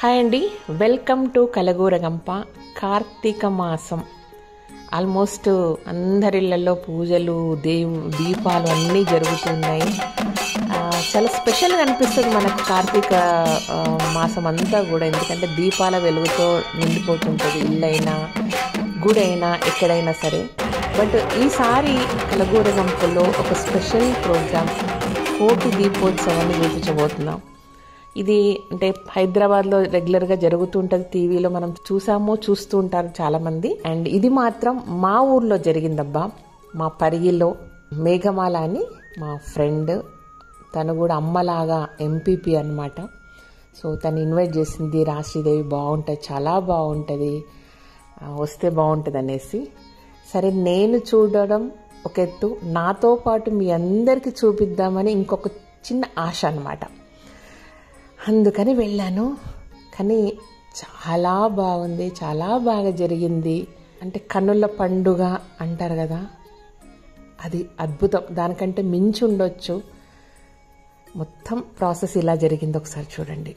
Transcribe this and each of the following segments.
hi అండి welcome to కలగూరగంప Karthika మాసం almost అందరిళ్లలో పూజలు దేవు దీపాలు అన్నీ జరుగుతున్నాయి ఆ, చాలా స్పెషల్గా అనిపిస్తుంది మనకు కార్తీక ఆ, మాసం అంతా కూడా ఎందుకంటే దీపాల వెలుగుతో నిండిపోతుంటుంది ఇల్లైనా గుడైనా ఎక్కడైనా సరే బట్ ఈసారి కలగూరగంపలో ఒక స్పెషల్ ప్రోగ్రామ్ కోటి దీపోత్సవాన్ని చూపించబోతున్నాం ఇది అంటే హైదరాబాద్లో రెగ్యులర్గా జరుగుతుంటుంది టీవీలో మనం చూసామో చూస్తూ ఉంటారు చాలామంది అండ్ ఇది మాత్రం మా ఊర్లో జరిగిందబ్బా మా పరిగిలో మేఘమాల అని మా ఫ్రెండ్ తను కూడా అమ్మలాగా ఎంపీపీ అనమాట సో తను ఇన్వైట్ చేసింది రాశ్రీదేవి బాగుంటుంది చాలా బాగుంటుంది ఆ, వస్తే బాగుంటుంది అనేసి సరే నేను చూడడం ఒక ఎత్తు నాతో పాటు మీ అందరికీ చూపిద్దామని ఇంకొక చిన్న ఆశ అనమాట అందుకని వెళ్ళాను కానీ చాలా బాగుంది చాలా బాగా జరిగింది అంటే కన్నుల పండుగ అంటారు కదా అది అద్భుతం దానికంటే మించి ఉండొచ్చు మొత్తం ప్రాసెస్ ఇలా జరిగింది ఒకసారి చూడండి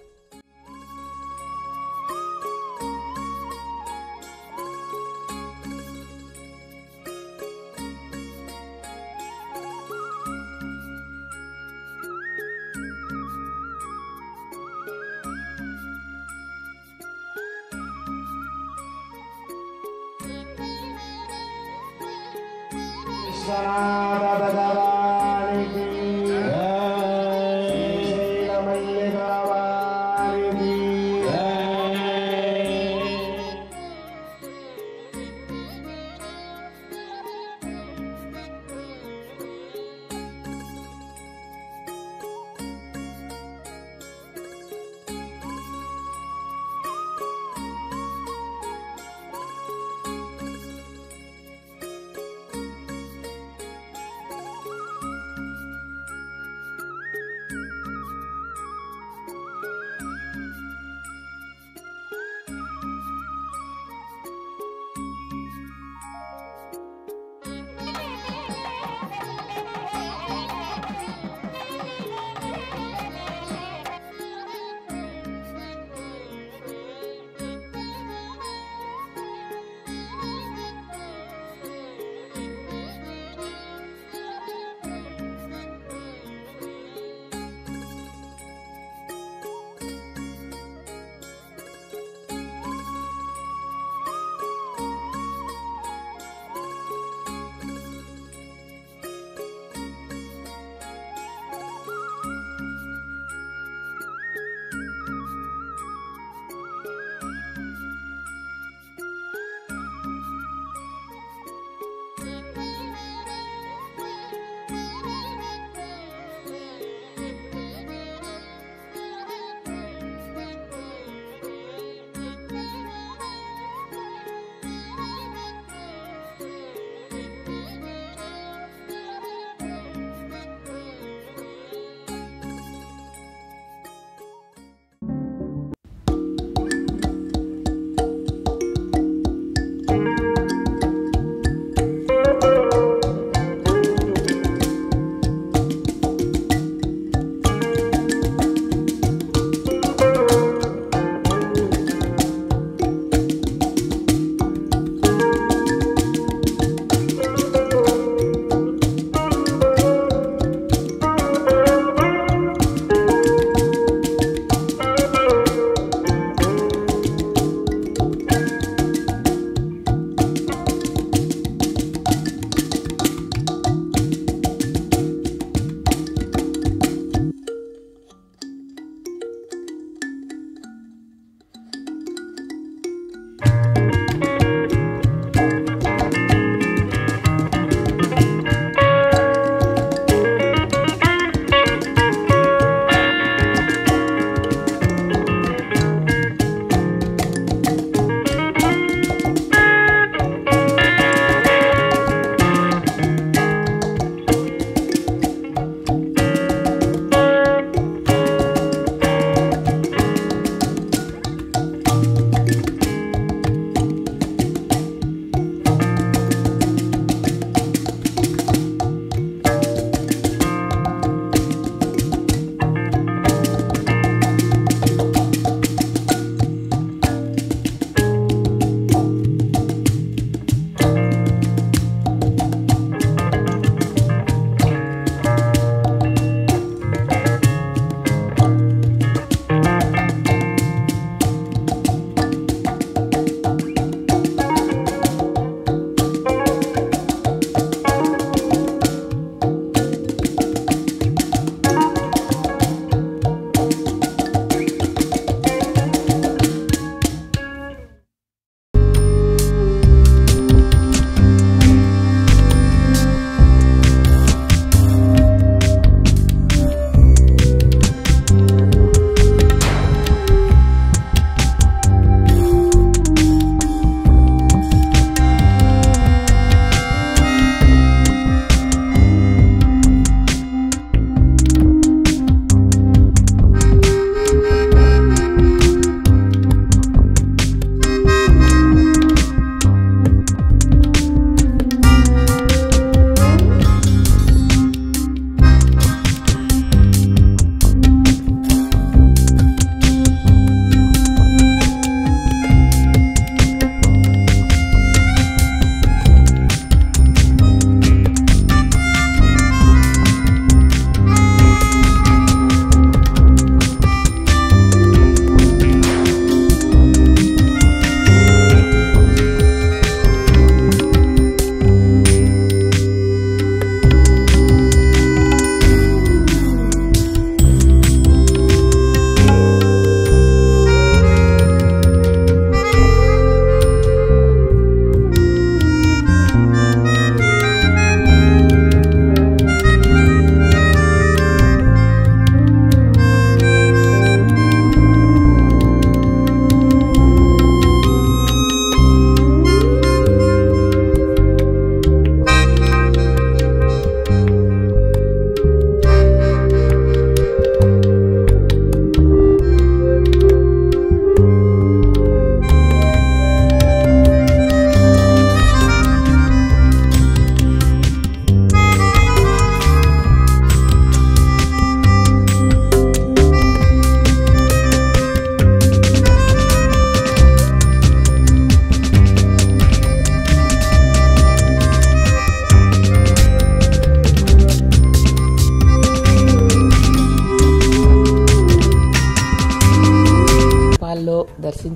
భగవానికి శ్రీరమల్లికవానికి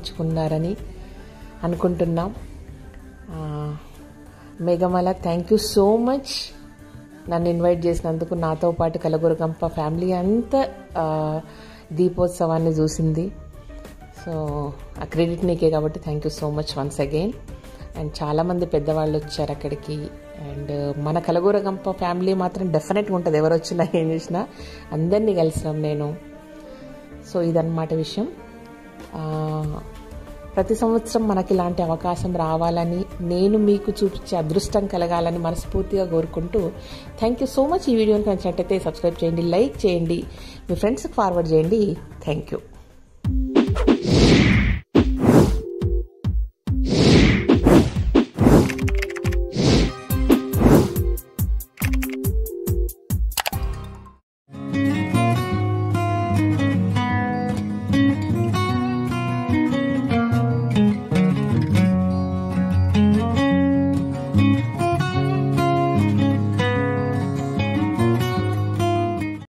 ఆక్రమించుకున్నారని అనుకుంటున్నాం ఆ, Meghamala thank you so much నన్ను ఇన్వైట్ చేసినందుకు నాతో పాటు కలగురగంప ఫ్యామిలీ అంతా ఆ, దీపోత్సవాన్ని చూసింది సో ఆ క్రెడిట్ నీకే కాబట్టి thank you so much once again and చాలామంది పెద్దవాళ్ళు వచ్చారు అక్కడికి అండ్ మన కలగూరగంప ఫ్యామిలీ మాత్రం డెఫినెట్గా ఉంటుంది ఎవరు వచ్చినా ఏం చేసినా అందరినీ కలిసినాం నేను సో ఇదన్నమాట విషయం ఆ, ప్రతి సంవత్సరం మనకి ఇలాంటి అవకాశం రావాలని నేను మీకు చూపించే అదృష్టం కలగాలని మనస్ఫూర్తిగా కోరుకుంటూ థ్యాంక్ యూ సో మచ్ ఈ వీడియోని నచ్చినట్టయితే సబ్స్క్రైబ్ చేయండి లైక్ చేయండి మీ ఫ్రెండ్స్కి ఫార్వర్డ్ చేయండి థ్యాంక్ యూ